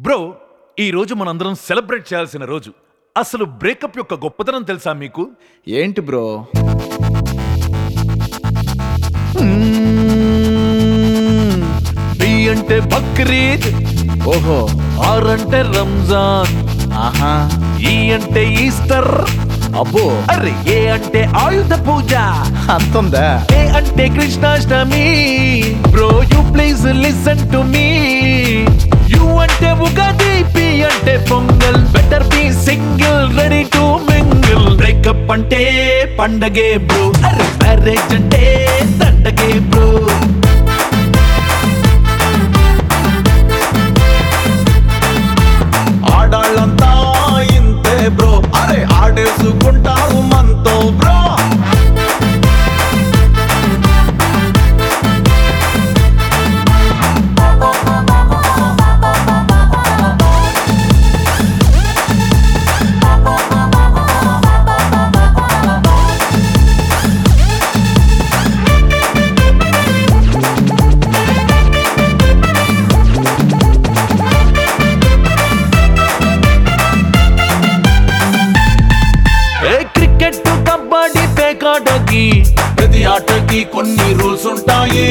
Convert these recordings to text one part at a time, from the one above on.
bro ఈ రోజు మనందరం సెలబ్రేట్ చేయాల్సిన రోజు అసలు బ్రేకప్ యొక్క గొప్పతనం తెలుసా మీకు ఏంటి బ్రో బి అంటే బక్రీద్ ఓహో ఆర్ అంటే రంజాన్ ఆహా ఈ అంటే ఈస్టర్ అబ్బో అరే ఏ అంటే ఆయుధ పూజ అంతుందా ఏ అంటే Krishnashtami bro you please listen to me U అంటే ఉగాది పి అంటే Pongal better be single ready to mingle breakup అంటే పండగే బ్రో అరే మ్యారేజ్ అంటే దండగే బ్రో ఆడాళ్ళంతా ఇంతే బ్రో అరే ఆడేసుకుంటారు మనతో బ్రో ఏ క్రికెట్ కబడ్డీ పేకాటకి ప్రతి ఆటకి కొన్ని రూల్స్ ఉంటాయి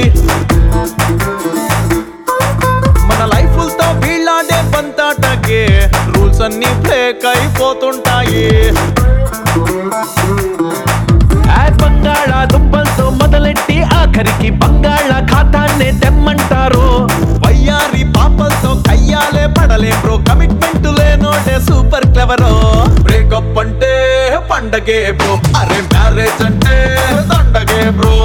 మన లైఫ్ తో వీళ్ళాడే బంతాటకి రూల్స్ అన్ని బ్రేక్ అయిపోతుంటాయి ఆ బంగాళ దుంపలతో మొదలెట్టి ఆఖరికి బంగాళ ఖాతాన్నే తెమ్మంటారు వయ్యారి పాపలతో కయ్యాలే పడలే బ్రో కమిట్మెంట్ లేనోడే సూపర్ క్లెవరో బ్రేకప్ అంటే పండగే బ్రో అరే మ్యారేజ్ అంటే దండగే బ్రో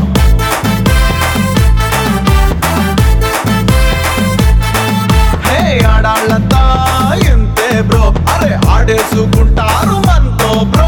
హే ఆడాళ్ళంతా ఇంతే బ్రో అరే ఆడేసుకుంటారు మనతో బ్రో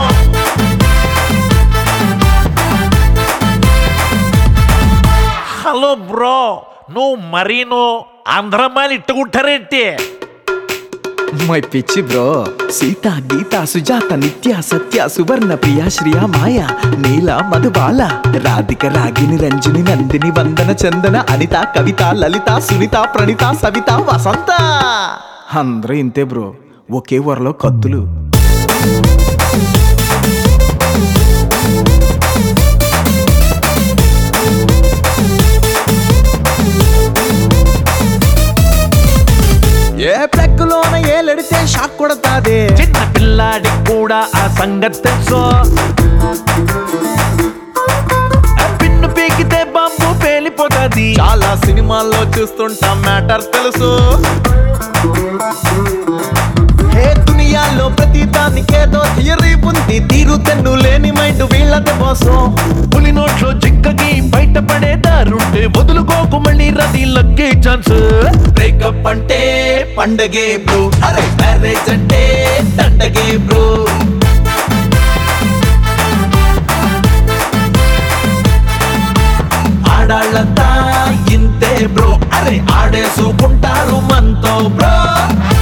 హలో బ్రో నువ్వు మరీను ఆంధ్రమాలి ఇట్టుకుంటారేంటి మై పిచ్చి బ్రో సీత గీత సుజాత నిత్య సత్య సువర్ణ ప్రియ శ్రియ మాయ నీల మధుబాల రాధిక రాగిని రంజని నందిని వందన చందన అనిత కవిత లలిత సునీత ప్రణిత సవిత వసంత అందరూ ఇంతే బ్రో ఒకే వరలో కత్తులు ఏ ప్లగ్లోన ఏలెడితే షాక్ కొడతాదే చిన్న పిల్లాడికి కూడా ఆ సంగతి తెలుసు ఆ పిన్ను పీకితే బాంబు పేలిపోతుంది చాలా సినిమాల్లో చూస్తుంటాం మ్యాటర్ తెలుసు హే దునియాలో ప్రతి దానికేదో థియరీ ఉంది తీరు తెన్ను లేని మైండ్ వీళ్ళది మోసం పులి నోట్లో చిక్కకి బయటపడే దారుంటే వదులుకోకు మళ్ళీ రది లక్కే ఛాన్స్ బ్రేకప్ అంటే పండగే బ్రో అరే మ్యారేజ్ అంటే దండగే బ్రో ఆడాళ్ళంతా ఇంతే బ్రో అరే ఆడేసుకుంటారు మనతో బ్రో